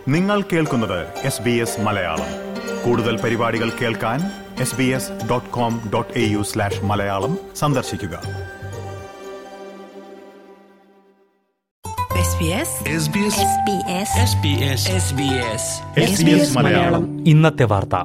നിങ്ങൾ കേൾക്കുന്നത് S B S Malayalam കൂടുതൽ പരിപാടികൾ കേൾക്കാൻ S B S dot com dot A U slash Malayalam സന്ദർശിക്കുക SBS SBS SBS SBS SBS SBS Malayalam ഇന്നത്തെ വാർത്ത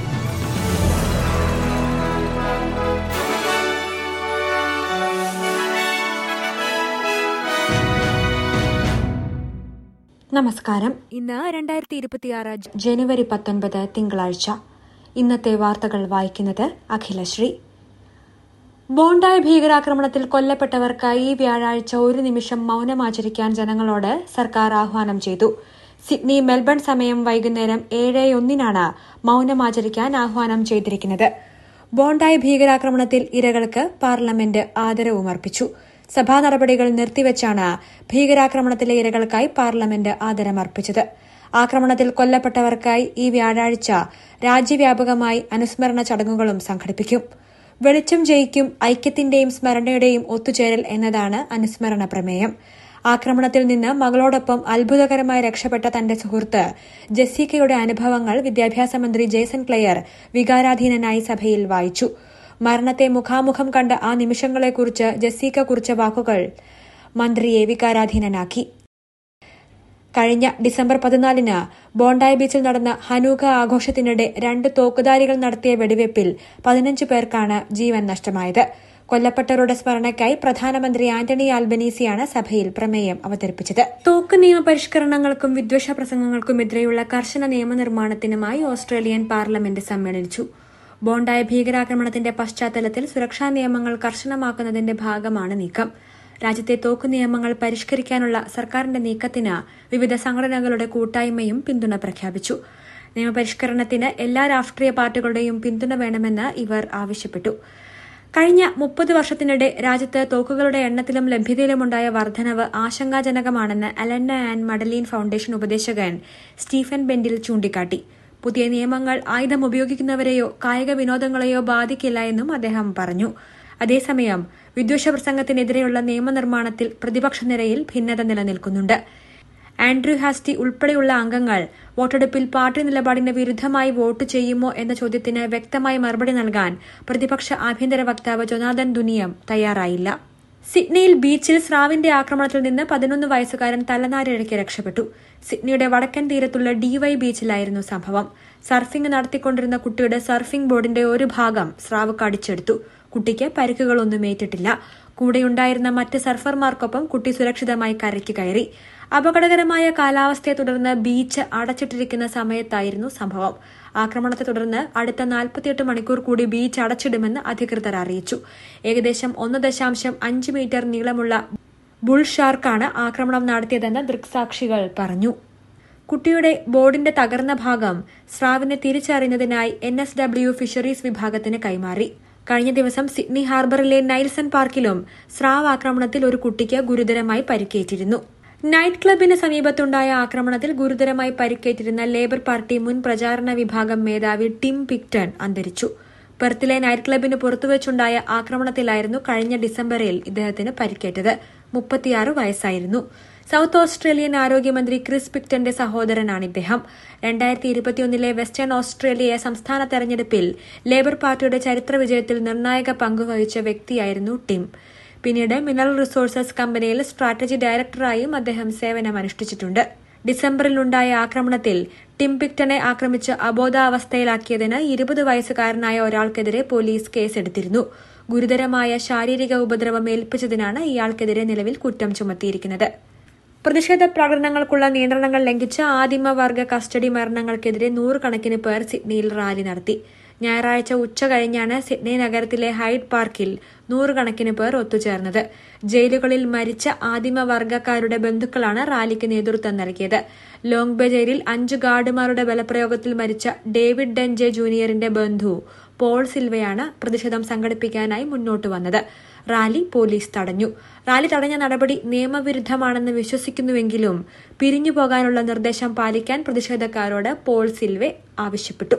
നമസ്കാരം ഇന്ന് രണ്ടായിരത്തി ഇരുപത്തിയാറ് ജനുവരി പത്തൊൻപത് തിങ്കളാഴ്ച ഇന്നത്തെ വാർത്തകൾ വായിക്കുന്നത് അഖിലശ്രീ ബോണ്ടായ ഭീകരാക്രമണത്തിൽ കൊല്ലപ്പെട്ടവർക്കായി ഈ വ്യാഴാഴ്ച ഒരു നിമിഷം മൌനമാചരിക്കാൻ ജനങ്ങളോട് സർക്കാർ ആഹ്വാനം ചെയ്തു സിഡ്നി മെൽബൺ സമയം വൈകുന്നേരം ഏഴ് ഒന്നിനാണ് മൌനമാചരിക്കാൻ ആഹ്വാനം ചെയ്തിരിക്കുന്നത് ബോണ്ടായ ഭീകരാക്രമണത്തിൽ ഇരകൾക്ക് പാർലമെന്റ് ആദരവും അർപ്പിച്ചു സഭാ നടപടികൾ നിർത്തിവെച്ചാണ് ഭീകരാക്രമണത്തിലെ ഇരകൾക്കായി പാർലമെന്റ് ആദരമർപ്പിച്ചത് ആക്രമണത്തിൽ കൊല്ലപ്പെട്ടവർക്കായി ഈ വ്യാഴാഴ്ച രാജ്യവ്യാപകമായി അനുസ്മരണ ചടങ്ങുകളും സംഘടിപ്പിക്കും വെളിച്ചം ജയിക്കും ഐക്യത്തിന്റെയും സ്മരണയുടെയും ഒത്തുചേരൽ എന്നതാണ് അനുസ്മരണ പ്രമേയം ആക്രമണത്തിൽ നിന്ന് മകളോടൊപ്പം അത്ഭുതകരമായി രക്ഷപ്പെട്ട തന്റെ സുഹൃത്ത് ജെസ്സിക്കയുടെ അനുഭവങ്ങൾ വിദ്യാഭ്യാസ മന്ത്രി ജേസൺ ക്ലെയർ വികാരാധീനനായി സഭയിൽ വായിച്ചു മരണത്തെ മുഖാമുഖം കണ്ട ആ നിമിഷങ്ങളെക്കുറിച്ച് ജെസ്സിക്ക കുറിച്ച വാക്കുകൾ മന്ത്രിയെ വികാരാധീനനാക്കി കഴിഞ്ഞ ഡിസംബർ പതിനാലിന് ബോണ്ടായി ബീച്ചിൽ നടന്ന ഹനൂക ആഘോഷത്തിനിടെ രണ്ട് തോക്കുധാരികൾ നടത്തിയ വെടിവയ്പിൽ പതിനഞ്ച് പേർക്കാണ് ജീവൻ നഷ്ടമായത് കൊല്ലപ്പെട്ടവരുടെ സ്മരണയ്ക്കായി പ്രധാനമന്ത്രി ആന്റണി ആൽബനീസിയാണ് സഭയിൽ പ്രമേയം അവതരിപ്പിച്ചത് തോക്ക് നിയമ പരിഷ്കരണങ്ങൾക്കും വിദ്വേഷ പ്രസംഗങ്ങൾക്കുമെതിരെയുള്ള കർശന നിയമനിർമ്മാണത്തിനുമായി ഓസ്ട്രേലിയൻ പാർലമെന്റ് സമ്മേളിച്ചു ബോണ്ടായ ഭീകരാക്രമണത്തിന്റെ പശ്ചാത്തലത്തിൽ സുരക്ഷാ നിയമങ്ങൾ കർശനമാക്കുന്നതിന്റെ ഭാഗമാണ് നീക്കം രാജ്യത്തെ തോക്ക് നിയമങ്ങൾ പരിഷ്കരിക്കാനുള്ള സർക്കാരിന്റെ നീക്കത്തിന് വിവിധ സംഘടനകളുടെ കൂട്ടായ്മയും പിന്തുണ പ്രഖ്യാപിച്ചു നിയമപരിഷ്കരണത്തിന് എല്ലാ രാഷ്ട്രീയ പാർട്ടികളുടെയും പിന്തുണ വേണമെന്ന് ഇവർ ആവശ്യപ്പെട്ടു കഴിഞ്ഞ മുപ്പത് വർഷത്തിനിടെ രാജ്യത്ത് തോക്കുകളുടെ എണ്ണത്തിലും ലഭ്യതയിലുമുണ്ടായ വർധനവ് ആശങ്കാജനകമാണെന്ന് അലന്ന ആൻഡ് മഡലീൻ ഫൌണ്ടേഷൻ ഉപദേശകൻ സ്റ്റീഫൻ ബെൻഡിൽ ചൂണ്ടിക്കാട്ടി പുതിയ നിയമങ്ങൾ ആയുധം ഉപയോഗിക്കുന്നവരെയോ കായിക വിനോദങ്ങളെയോ ബാധിക്കില്ല എന്നും അദ്ദേഹം പറഞ്ഞു അതേസമയം വിദ്വേഷ പ്രസംഗത്തിനെതിരെയുള്ള നിയമനിർമ്മാണത്തിൽ പ്രതിപക്ഷ നിരയിൽ ഭിന്നത നിലനിൽക്കുന്നുണ്ട് ആൻഡ്രൂ ഹാസ്റ്റി ഉൾപ്പെടെയുള്ള അംഗങ്ങൾ വോട്ടെടുപ്പിൽ പാർട്ടി നിലപാടിന് വിരുദ്ധമായി വോട്ട് ചെയ്യുമോ എന്ന ചോദ്യത്തിന് വ്യക്തമായ മറുപടി നൽകാൻ പ്രതിപക്ഷ ആഭ്യന്തര വക്താവ് ജൊനാഥൻ ദുനിയം തയ്യാറായില്ല സിഡ്നിയിൽ ബീച്ചിൽ സ്രാവിന്റെ ആക്രമണത്തിൽ നിന്ന് പതിനൊന്ന് വയസ്സുകാരൻ തലനാരിഴയ്ക്ക് രക്ഷപ്പെട്ടു സിഡ്നിയുടെ വടക്കൻ തീരത്തുള്ള ഡിവൈ ബീച്ചിലായിരുന്നു സംഭവം സർഫിംഗ് നടത്തിക്കൊണ്ടിരുന്ന കുട്ടിയുടെ സർഫിംഗ് ബോർഡിന്റെ ഒരു ഭാഗം സ്രാവ് കടിച്ചെടുത്തു കുട്ടിക്ക് പരിക്കുകളൊന്നും ഏറ്റിട്ടില്ല കൂടെയുണ്ടായിരുന്ന മറ്റ് സർഫർമാർക്കൊപ്പം കുട്ടി സുരക്ഷിതമായി കരയ്ക്ക് കയറി അപകടകരമായ കാലാവസ്ഥയെ തുടർന്ന് ബീച്ച് അടച്ചിട്ടിരിക്കുന്ന സമയത്തായിരുന്നു സംഭവം ആക്രമണത്തെ തുടർന്ന് അടുത്ത നാൽപ്പത്തിയെട്ട് മണിക്കൂർ കൂടി ബീച്ച് അടച്ചിടുമെന്ന് അധികൃതർ അറിയിച്ചു ഏകദേശം ഒന്ന് ദശാംശം അഞ്ച് മീറ്റർ നീളമുള്ള ബുൾ ഷാർക്കാണ് ആക്രമണം നടത്തിയതെന്ന് ദൃക്സാക്ഷികൾ പറഞ്ഞു കുട്ടിയുടെ ബോർഡിന്റെ തകർന്ന ഭാഗം സ്രാവിനെ തിരിച്ചറിയുന്നതിനായി എൻ എസ് ഡബ്ല്യു ഫിഷറീസ് വിഭാഗത്തിന് കൈമാറി കഴിഞ്ഞ ദിവസം സിഡ്നി ഹാർബറിലെ നൈൽസൺ പാർക്കിലും സ്രാവ് ആക്രമണത്തിൽ ഒരു കുട്ടിക്ക് ഗുരുതരമായി പരിക്കേറ്റിരുന്നു നൈറ്റ് ക്ലബിന് സമീപത്തുണ്ടായ ആക്രമണത്തിൽ ഗുരുതരമായി പരിക്കേറ്റിരുന്ന ലേബർ പാർട്ടി മുൻ പ്രചാരണ വിഭാഗം മേധാവി ടിം പിക്ടൺ അന്തരിച്ചു പെർത്തിലെ നൈറ്റ് ക്ലബിന് പുറത്തുവച്ചുണ്ടായ ആക്രമണത്തിലായിരുന്നു കഴിഞ്ഞ ഡിസംബറിൽ ഇദ്ദേഹത്തിന് പരിക്കേറ്റത് മുപ്പത്തിയാറ് വയസ്സായിരുന്നു സൌത്ത് ഓസ്ട്രേലിയൻ ആരോഗ്യമന്ത്രി ക്രിസ് പിക്ടന്റെ സഹോദരനാണ് ഇദ്ദേഹം രണ്ടായിരത്തി ഇരുപത്തിയൊന്നിലെ വെസ്റ്റേൺ ഓസ്ട്രേലിയ സംസ്ഥാന തെരഞ്ഞെടുപ്പിൽ ലേബർ പാർട്ടിയുടെ ചരിത്ര വിജയത്തിൽ നിർണായക പങ്കുവഹിച്ച വ്യക്തിയായിരുന്നു ടിം പിന്നീട് മിനറൽ റിസോഴ്സസ് കമ്പനിയിൽ സ്ട്രാറ്റജി ഡയറക്ടറായും അദ്ദേഹം സേവനമനുഷ്ഠിച്ചിട്ടുണ്ട് ഡിസംബറിലുണ്ടായ ആക്രമണത്തിൽ ടിം പിക്ടനെ ആക്രമിച്ച് അബോധാവസ്ഥയിലാക്കിയതിന് ഇരുപത് വയസ്സുകാരനായ ഒരാൾക്കെതിരെ പോലീസ് കേസെടുത്തിരുന്നു ഗുരുതരമായ ശാരീരിക ഉപദ്രവം ഏൽപ്പിച്ചതിനാണ് ഇയാൾക്കെതിരെ നിലവിൽ കുറ്റം ചുമത്തിയിരിക്കുന്നത് പ്രതിഷേധ പ്രകടനങ്ങൾക്കുള്ള നിയന്ത്രണങ്ങൾ ലംഘിച്ച് ആദിമവർഗ കസ്റ്റഡി മരണങ്ങൾക്കെതിരെ നൂറുകണക്കിന് പേർ സിഡ്നിയിൽ റാലി നടത്തി ഞായറാഴ്ച ഉച്ച കഴിഞ്ഞാണ് സിഡ്നി നഗരത്തിലെ ഹൈഡ് പാർക്കിൽ നൂറുകണക്കിന് പേർ ഒത്തുചേർന്നത് ജയിലുകളിൽ മരിച്ച ആദിമവർഗക്കാരുടെ ബന്ധുക്കളാണ് റാലിക്ക് നേതൃത്വം നൽകിയത് ലോങ് ബേ ജയിലിൽ അഞ്ച് ഗാർഡുമാരുടെ ബലപ്രയോഗത്തിൽ മരിച്ച ഡേവിഡ് ഡെൻജെ ജൂനിയറിന്റെ ബന്ധു പോൾ സിൽവയാണ് പ്രതിഷേധം സംഘടിപ്പിക്കാനായി മുന്നോട്ട് വന്നത് റാലി പോലീസ് തടഞ്ഞു റാലി തടഞ്ഞ നടപടി നിയമവിരുദ്ധമാണെന്ന് വിശ്വസിക്കുന്നുവെങ്കിലും പിരിഞ്ഞു പോകാനുള്ള നിർദ്ദേശം പാലിക്കാൻ പ്രതിഷേധക്കാരോട് പോൾ സിൽവെ ആവശ്യപ്പെട്ടു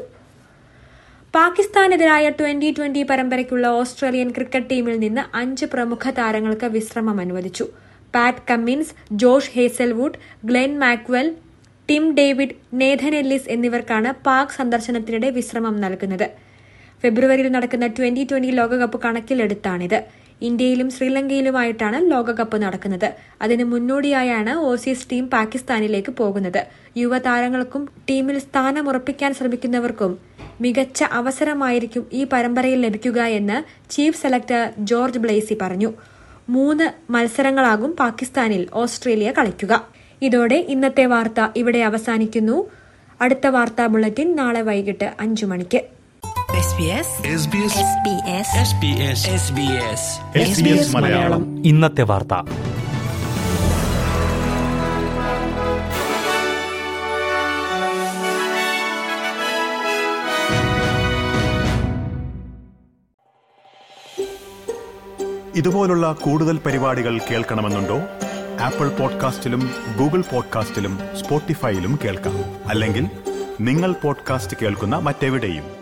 പാകിസ്ഥാനെതിരായ ട്വന്റി ട്വന്റി പരമ്പരയ്ക്കുള്ള ഓസ്ട്രേലിയൻ ക്രിക്കറ്റ് ടീമിൽ നിന്ന് അഞ്ച് പ്രമുഖ താരങ്ങൾക്ക് വിശ്രമം അനുവദിച്ചു Pat Cummins Josh Hazlewood Glenn Maxwell Tim David Nathan Ellis എന്നിവർക്കാണ് പാക് സന്ദർശനത്തിനിടെ വിശ്രമം നൽകുന്നത് ഫെബ്രുവരിയിൽ നടക്കുന്ന ട്വന്റി ട്വന്റി ലോകകപ്പ് കണക്കിലെടുത്താണിത് ഇന്ത്യയിലും ശ്രീലങ്കയിലുമായിട്ടാണ് ലോകകപ്പ് നടക്കുന്നത് അതിന് മുന്നോടിയായാണ് ഓസീസ് ടീം പാകിസ്ഥാനിലേക്ക് പോകുന്നത് യുവതാരങ്ങൾക്കും ടീമിൽ സ്ഥാനമുറപ്പിക്കാൻ ശ്രമിക്കുന്നവർക്കും മികച്ച അവസരമായിരിക്കും ഈ പരമ്പരയിൽ ലഭിക്കുക എന്ന് ചീഫ് സെലക്ടർ ജോർജ് ബ്ലേസി പറഞ്ഞു മൂന്ന് മത്സരങ്ങളാകും പാകിസ്ഥാനിൽ ഓസ്ട്രേലിയ കളിക്കുക ഇതോടെ ഇന്നത്തെ വാർത്ത ഇവിടെ അവസാനിക്കുന്നു അടുത്ത വാർത്താ ബുള്ളറ്റിൻ നാളെ വൈകിട്ട് അഞ്ചു മണിക്ക് SBS SBS SBS SBS SBS Malayalam ഇന്നത്തെ വാർത്ത ഇതുപോലുള്ള കൂടുതൽ പരിപാടികൾ കേൾക്കണമെന്നുണ്ടോ ആപ്പിൾ പോഡ്കാസ്റ്റിലും ഗൂഗിൾ പോഡ്കാസ്റ്റിലും സ്പോട്ടിഫൈയിലും കേൾക്കാം അല്ലെങ്കിൽ നിങ്ങൾ പോഡ്കാസ്റ്റ് കേൾക്കുന്ന മറ്റെവിടെയും